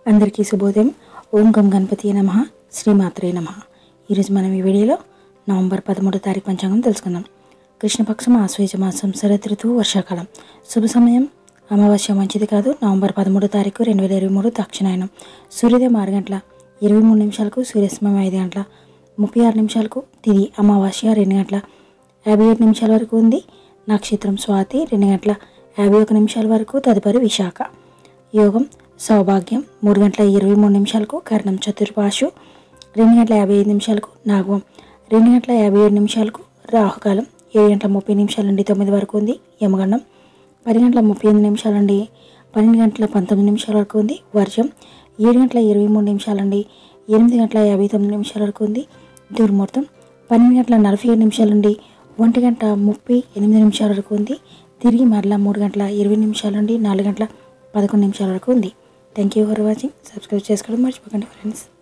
అందరికీ శుభోదయం ఓం గం గణపతి నమ శ్రీమాత్రే నమ ఈరోజు మనం ఈ వీడియోలో నవంబర్ పదమూడో తారీఖు పంచాంగం తెలుసుకుందాం కృష్ణపక్షం ఆశ్వేజ మాసం శరత్ ఋతువు వర్షాకాలం శుభ సమయం అమావాస్య మంచిది కాదు నవంబర్ పదమూడో తారీఖు రెండు వేల ఇరవై మూడు దక్షిణాయనం సూర్యోదయం ఆరు గంటల ఇరవై మూడు నిమిషాలకు సూర్యాస్తమయం ఐదు గంటల ముప్పై ఆరు నిమిషాలకు తిది అమావాస్య రెండు గంటల యాభై ఏడు నిమిషాల వరకు ఉంది నక్షత్రం స్వాతి రెండు గంటల యాభై ఒక నిమిషాల వరకు తదుపరి విశాఖ యోగం సౌభాగ్యం మూడు గంటల ఇరవై మూడు నిమిషాలకు కర్ణం చతుర్పాశు రెండు గంటల యాభై ఐదు నిమిషాలకు నాగవం రెండు గంటల యాభై ఏడు నిమిషాలకు రాహుకాలం ఏడు గంటల ముప్పై నిమిషాల నుండి తొమ్మిది వరకు ఉంది యమగండం పది గంటల ముప్పై ఎనిమిది నిమిషాల నుండి పన్నెండు గంటల పంతొమ్మిది నిమిషాల వరకు ఉంది వర్షం ఏడు గంటల ఇరవై మూడు నిమిషాల నుండి ఎనిమిది గంటల యాభై తొమ్మిది నిమిషాల వరకు ఉంది దుర్ముహూర్తం పన్నెండు గంటల నలభై ఏడు నిమిషాల నుండి ఒంటి గంట ముప్పై ఎనిమిది నిమిషాల వరకు ఉంది తిరిగి మరలా మూడు గంటల ఇరవై నిమిషాల నుండి నాలుగు గంటల పదకొండు నిమిషాల వరకు ఉంది thank you for watching subscribe చేసుకోవడం మర్చిపోకండి ఫ్రెండ్స్